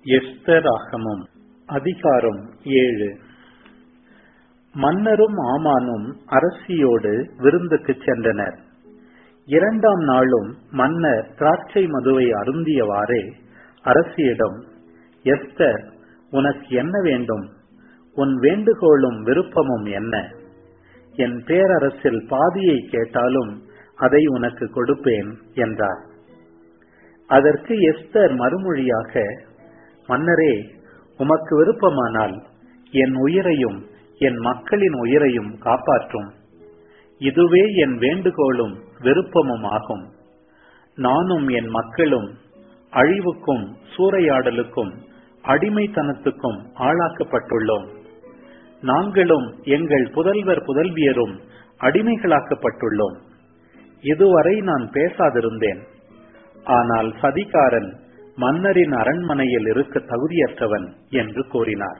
எஸ்தராகமம் அதிகாரம் ஏழு மன்னரும் ஆமானும் அரசியோடு விருந்துக்குச் சென்றனர் இரண்டாம் நாளும் மன்னர் திராட்சை மதுவை அருந்தியவாறே அரசியிடம் எஸ்தர் உனக்கு என்ன வேண்டும் உன் வேண்டுகோளும் விருப்பமும் என்ன என் பேரரசில் பாதியை கேட்டாலும் அதை உனக்கு கொடுப்பேன் என்றார் அதற்கு எஸ்தர் மறுமொழியாக மன்னரே உமக்கு விருப்பமானால் என் உயிரையும் என் மக்களின் உயிரையும் காப்பாற்றும் இதுவே என் வேண்டுகோளும் விருப்பமும் ஆகும் நானும் என் மக்களும் அழிவுக்கும் சூறையாடலுக்கும் அடிமைத்தனத்துக்கும் ஆளாக்கப்பட்டுள்ளோம் நாங்களும் எங்கள் புதல்வர் புதல்வியரும் அடிமைகளாக்கப்பட்டுள்ளோம் இதுவரை நான் பேசாதிருந்தேன் ஆனால் சதிகாரன் மன்னரின் அரண்மனையில் இருக்க தகுதியற்றவன் என்று கூறினார்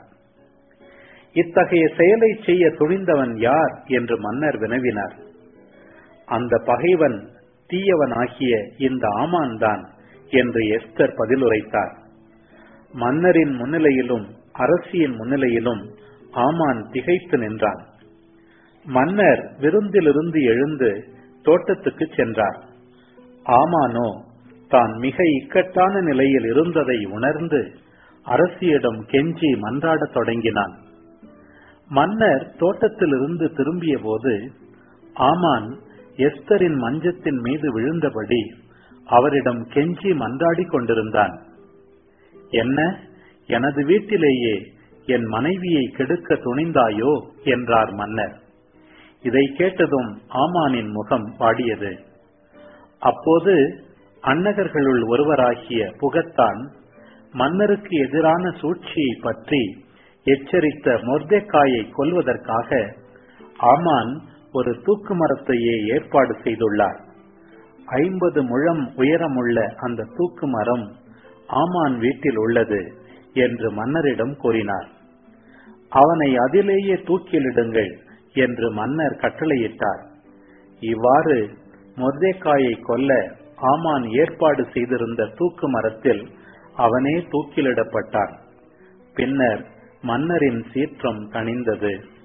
இத்தகைய செயலை செய்ய துணிந்தவன் யார் என்று மன்னர் வினவினார் அந்த பகைவன் தீயவனாகிய இந்த ஆமான் தான் என்று எஸ்தர் பதிலுரைத்தார் மன்னரின் முன்னிலையிலும் அரசியின் முன்னிலையிலும் ஆமான் திகைத்து நின்றான் மன்னர் விருந்திலிருந்து எழுந்து தோட்டத்துக்கு சென்றார் ஆமானோ தான் மிக இக்கட்டான நிலையில் இருந்ததை உணர்ந்து அரசியிடம் கெஞ்சி மன்றாடத் தொடங்கினான் மன்னர் தோட்டத்திலிருந்து திரும்பிய போது ஆமான் எஸ்தரின் மஞ்சத்தின் மீது விழுந்தபடி அவரிடம் கெஞ்சி மன்றாடி கொண்டிருந்தான் என்ன எனது வீட்டிலேயே என் மனைவியை கெடுக்க துணிந்தாயோ என்றார் மன்னர் இதை கேட்டதும் ஆமானின் முகம் வாடியது அப்போது அன்னகர்களுள் ஒருவராகிய புகத்தான் மன்னருக்கு எதிரான சூழ்ச்சியை பற்றி எச்சரித்த மொர்தெக்காயை கொல்வதற்காக ஆமான் ஒரு தூக்கு மரத்தையே ஏற்பாடு செய்துள்ளார் ஐம்பது முழம் உயரமுள்ள அந்த தூக்கு மரம் ஆமான் வீட்டில் உள்ளது என்று மன்னரிடம் கூறினார் அவனை அதிலேயே தூக்கிலிடுங்கள் என்று மன்னர் கட்டளையிட்டார் இவ்வாறு மொர்தேக்காயை கொல்ல ஆமான் ஏற்பாடு செய்திருந்த தூக்கு மரத்தில் அவனே தூக்கிலிடப்பட்டான் பின்னர் மன்னரின் சீற்றம் தணிந்தது